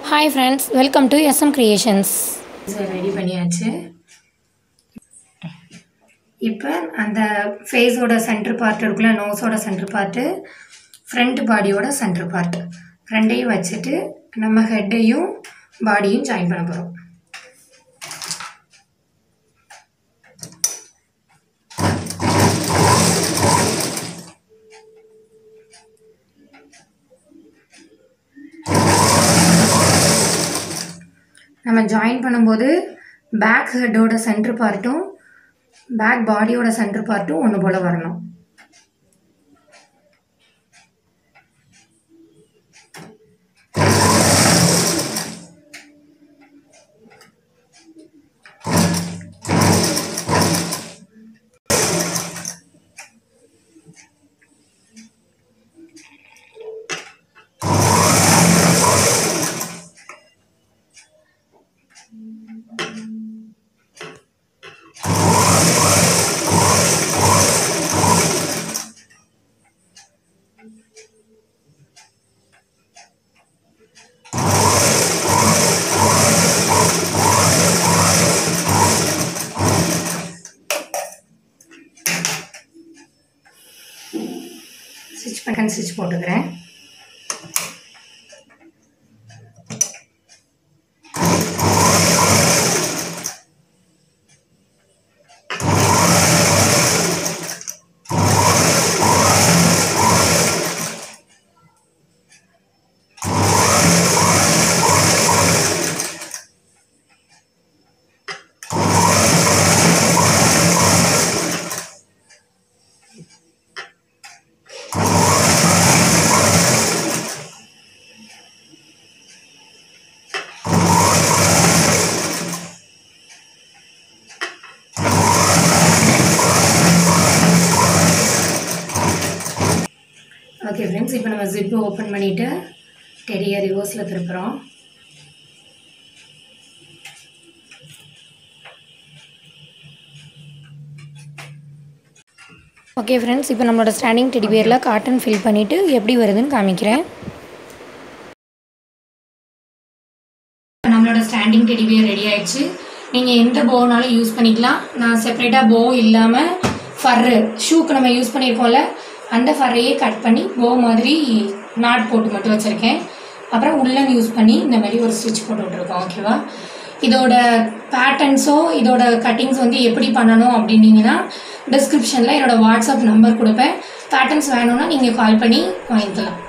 hi friends welcome to S M creations ready பண்ணியாச்சு இப்போ அந்த ஃபேஸோட சென்டர் பார்ட் இருக்குல்ல நோஸோட சென்டர் பார்ட்டு ஃப்ரண்ட் பாடியோட சென்டர் பார்ட் ரெண்டையும் வச்சுட்டு நம்ம ஹெட்டையும் பாடியும் ஜாயின் பண்ண போகிறோம் நம்ம ஜாயின் பண்ணும்போது பேக் ஹெட்டோட சென்டர் பார்ட்டும் பேக் பாடியோட சென்டர் பார்ட்டும் ஒன்று போல் வரணும் ஸ்டிச் பண்ண ஸ்டிச் போட்டுக்கிறேன் ஓகே ஃப்ரெண்ட்ஸ் இப்போ நம்ம ஜிப்பு ஓப்பன் பண்ணிவிட்டு டெடியை ரிவர்ஸில் திருப்புறோம் ஓகே ஃப்ரெண்ட்ஸ் இப்போ நம்மளோட ஸ்டாண்டிங் டெடி பியரில் காட்டன் ஃபில் பண்ணிவிட்டு எப்படி வருதுன்னு காமிக்கிறேன் இப்போ நம்மளோட ஸ்டாண்டிங் டெடி பியர் ரெடி ஆயிடுச்சு நீங்கள் எந்த போனாலும் யூஸ் பண்ணிக்கலாம் நான் செப்பரேட்டாக போ இல்லாமல் ஃபர்ரு ஷூக்கு நம்ம யூஸ் பண்ணியிருக்கோம்ல அந்த ஃபர்ரையே கட் பண்ணி போ மாதிரி நாட் போட்டு மட்டும் வச்சுருக்கேன் அப்புறம் உள்ளன் யூஸ் பண்ணி இந்த மாதிரி ஒரு ஸ்டிச் போட்டு விட்ருக்கோம் ஓகேவா இதோட பேட்டர்ன்ஸோ இதோட கட்டிங்ஸ் வந்து எப்படி பண்ணணும் அப்படின்னீங்கன்னா டிஸ்கிரிப்ஷனில் என்னோடய வாட்ஸ்அப் நம்பர் கொடுப்பேன் பேட்டர்ன்ஸ் வேணும்னா நீங்கள் கால் பண்ணி வாங்கிக்கலாம்